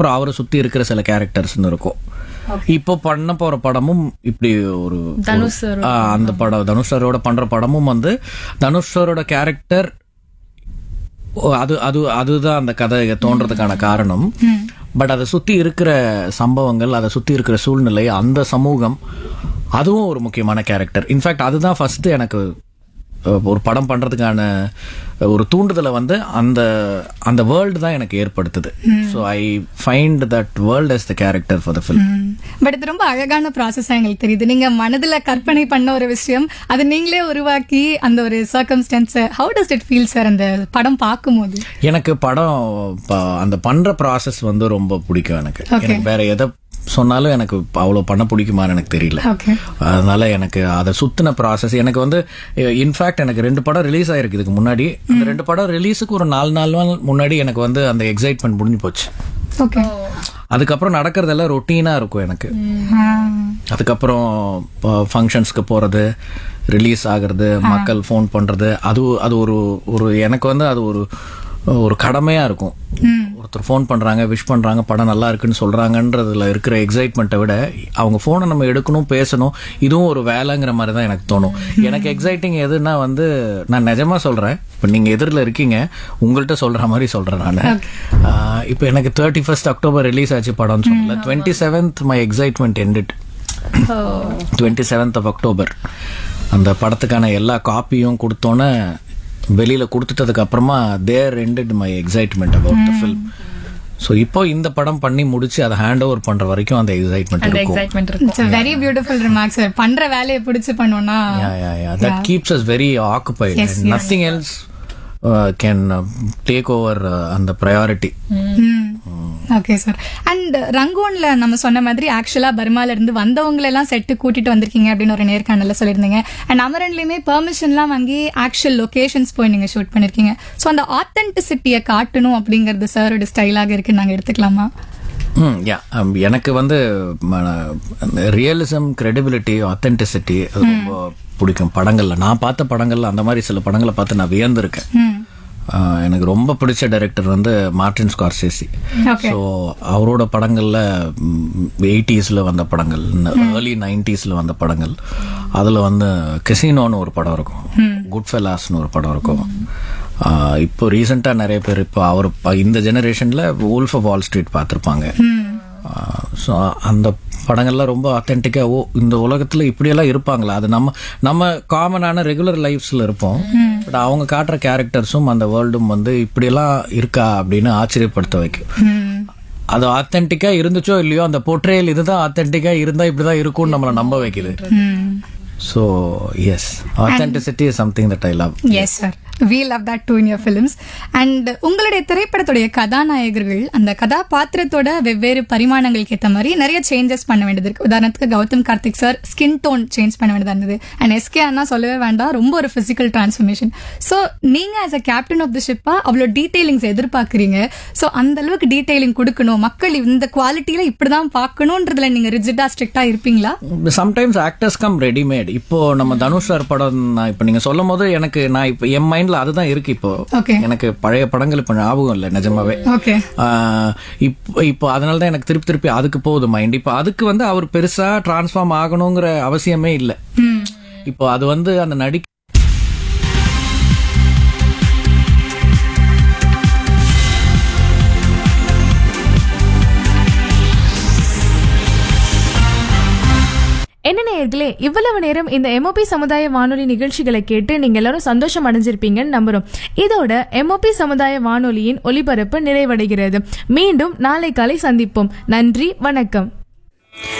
அப்புறம் அவரை சுத்தி இருக்கிற சில கேரக்டர்ஸ்னு இருக்கும் இப்போ பண்ண போற படமும் இப்படி ஒரு தனுஷ் sir ஆ, அந்த படம் தனுஷ் சாரோட பண்ற படமும் வந்து தனுஷ் சாரோட கேரக்டர் அது அது அதுதான் அந்த கதை தோன்றதுக்கான காரணம் பட் அதை சுத்தி இருக்கிற சம்பவங்கள் அதை சுத்தி இருக்கிற சூழ்நிலை அந்த சமூகம் அதுவும் ஒரு முக்கியமான கேரக்டர் இன்ஃபேக்ட் அதுதான் ஃபர்ஸ்ட் எனக்கு அஹ், ஒரு படம் பண்றதுக்கான ஒரு தூண்டுதலை வந்து அந்த அந்த வேர்ல்டு தான் எனக்கு ஏற்படுத்துது so I find that world as the character for the film but இது ரொம்ப அழகான ப்ராசஸா எங்களுக்கு தெரியுது நீங்க மனதுல கற்பனை பண்ண ஒரு விஷயம் அதை நீங்களே உருவாக்கி அந்த ஒரு circumstance how does it feel sir அந்த படம் பார்க்கும்போது எனக்கு படம் ப- அந்த பண்ற ப்ராசஸ் வந்து ரொம்ப பிடிக்கும் எனக்கு Okay. எனக்கு வேற எதை சொன்னாலும் எனக்கு அவ்வளவு பண்ண பிடிக்குமான்னு எனக்கு தெரியல ஓகே அதனால எனக்கு அதை சுத்தின ப்ராசஸ் எனக்கு வந்து இன்ஃபேக்ட் எனக்கு ரெண்டு படம் ரிலீஸ் ஆயிருக்கு இதுக்கு முன்னாடி அந்த ரெண்டு படம் ரிலீஸுக்கு ஒரு நாலு நாலு நாள் முன்னாடி எனக்கு வந்து அந்த எக்ஸைட்மெண்ட் முடிஞ்சு போச்சு ஓகே அதுக்கப்புறம் நடக்கிறதெல்லாம் ரொட்டீனா இருக்கும் எனக்கு அதுக்கப்புறம் ஃபங்க்ஷன்ஸ்க்கு போறது ரிலீஸ் ஆகுறது மக்கள் ஃபோன் பண்றது அது அது ஒரு ஒரு எனக்கு வந்து அது ஒரு ஒரு கடமையா இருக்கும் ஒருத்தர் ஃபோன் பண்றாங்க விஷ் பண்றாங்க படம் நல்லா இருக்குன்னு சொல்றாங்கன்றதுல இருக்கிற எக்ஸைட்மெண்ட்டை விட அவங்க ஃபோனை நம்ம எடுக்கணும் பேசணும் இதுவும் ஒரு வேலைங்கிற மாதிரி தான் எனக்கு தோணும் எனக்கு எக்ஸைட்டிங் எதுன்னா வந்து நான் நிஜமா சொல்றேன் இப்போ நீங்க எதிரில் இருக்கீங்க உங்கள்கிட்ட சொல்ற மாதிரி சொல்றேன் நான் இப்போ எனக்கு தேர்ட்டி ஃபர்ஸ்ட் அக்டோபர் ரிலீஸ் ஆச்சு படம்னு சொல்லல twenty seventh my excitement ended twenty seventh of October அந்த படத்துக்கான எல்லா காப்பியும் கொடுத்தோன்னே வெளியில கொடுத்துட்டதுக்கு அப்புறமா there ended my excitement about the film so இப்போ இந்த படம் பண்ணி முடிச்சு அதை ஹேண்ட் ஓவர் பண்ற வரைக்கும் அந்த எக்ஸைட்மெண்ட் அந்த இருக்கும் எக்ஸைட்மெண்ட் இருக்கும் it's very beautiful remark sir பண்ற வேலையை பிடிச்சு பண்ணோம்னா yeah yeah yeah that keeps us very occupied Yes, and yes. nothing else uh, can uh, take over uh, அந்த priority ஓகே சார் அண்ட் ரங்கோன்ல நம்ம சொன்ன மாதிரி ஆக்சுவலா பர்மால இருந்து வந்தவங்க எல்லாம் செட்டு கூட்டிட்டு வந்திருக்கீங்க அப்படின்னு ஒரு நேர்காணல சொல்லியிருந்தீங்க அண்ட் அமரன்லயுமே பெர்மிஷன்லாம் வாங்கி ஆக்சுவல் லொகேஷன்ஸ் போய் நீங்க ஷூட் பண்ணிருக்கீங்க ஸோ அந்த ஆத்தென்டிசிட்டியை காட்டணும் அப்படிங்கிறது சாரோட ஸ்டைலாக இருக்குன்னு நாங்க எடுத்துக்கலாமா ம் யா எனக்கு வந்து ரியலிசம் கிரெடிபிலிட்டி ஆத்தென்டிசிட்டி அது ரொம்ப பிடிக்கும் படங்கள்ல நான் பார்த்த படங்கள்ல அந்த மாதிரி சில படங்களை பார்த்து நான் வியந்திருக்கேன் ம் ஆஹ் எனக்கு ரொம்ப பிடிச்ச டைரக்டர் வந்து மார்டின் ஸ்கார்சேசி Okay. ஸோ அவரோட படங்கள்ல எயிட்டிஸ்ல வந்த படங்கள் ஏர்லி நைன்டிஸ்ல வந்த படங்கள் அதுல வந்து கெசினோன்னு ஒரு படம் இருக்கும் குட் ஃபெலாஸ்னு ஒரு படம் இருக்கும் ஆஹ் இப்போ ரீசெண்டா நிறைய பேர் இப்போ அவர் ப- இந்த ஜெனரேஷன்ல wolf ஆஃப் வால் ஸ்ட்ரீட் பார்த்துருப்பாங்க ஸோ அந்த படங்கள்லாம் ரொம்ப அத்தென்டிக்கா ஓ இந்த உலகத்துல இப்படியெல்லாம் இருப்பாங்களா அது நம்ம நம்ம காமனான ரெகுலர் லைஃப்ஸ்ல இருப்போம் பட் அவங்க காட்டுற கேரக்டர்ஸும் அந்த வேர்ல்டும் வந்து இப்படியெல்லாம் இருக்கா அப்படின்னு ஆச்சரியப்படுத்த வைக்கும் அது ஆத்தென்டிக்கா இருந்துச்சோ இல்லையோ அந்த போர்ட்ரேல் இதுதான் ஆத்தென்டிக்கா இருந்தா இப்படிதான் இருக்கும்னு நம்மளை நம்ப வைக்குது so yes authenticity is something that I love yes sir we love that too in your films and உங்களுடைய திரைப்படத்துடைய கதாநாயகர்கள் அந்த கதாபாத்திரத்தோட வெவ்வேறு பரிமாணங்களுக்கு ஏற்ற மாதிரி நிறைய சேஞ்சஸ் பண்ண வேண்டியது இருக்கு உதாரணத்துக்கு Gautham Karthik sir skin tone change பண்ண வேண்டியதா இருந்தது அண்ட் எஸ்கே அண்ணா சொல்லவே வேண்டாம் ரொம்ப ஒரு பிசிக்கல் டிரான்ஸ்ஃபர்மேஷன் ஸோ நீங்க as a captain of the ஷிப்பா அவ்வளோ டீடைலிங்ஸ் எதிர்பார்க்குறீங்க ஸோ அந்த அளவுக்கு டீடைலிங் கொடுக்கணும் மக்கள் இந்த குவாலிட்டியில இப்படிதான் பார்க்கணுன்றதுல நீங்க ரிஜிட்டா ஸ்ட்ரிக்டா இருப்பீங்களா சம்டைம்ஸ் ஆக்டர்ஸ் கம் ரெடிமேட் இப்போ நம்ம தனுஷ் சார் படம் நான் இப்போ நீங்க சொல்லும் போது எனக்கு நான் இப்போ என் மைண்ட்ல அதுதான் இருக்கு இப்போ Okay. எனக்கு பழைய படங்கள் இப்போ ஞாபகம் இல்லை நிஜமாவே ஓகே ஆஹ் இப்போ இப்போ அதனால தான் எனக்கு திருப்பி திருப்பி அதுக்கு போகுது மைண்ட் இப்போ அதுக்கு வந்து அவர் பெருசா டிரான்ஸ்ஃபார்ம் ஆகணுங்கிற அவசியமே இல்லை இப்போ அது வந்து அந்த நடி என்ன நேயர்களே இவ்வளவு நேரம் இந்த எம்ஓபி சமுதாய வானொலி நிகழ்ச்சிகளை கேட்டு நீங்க எல்லாரும் சந்தோஷம் அடைஞ்சிருப்பீங்கன்னு நம்புறோம் இதோட எம்ஓபி சமுதாய வானொலியின் ஒலிபரப்பு நிறைவடைகிறது மீண்டும் நாளை காலை சந்திப்போம் நன்றி வணக்கம்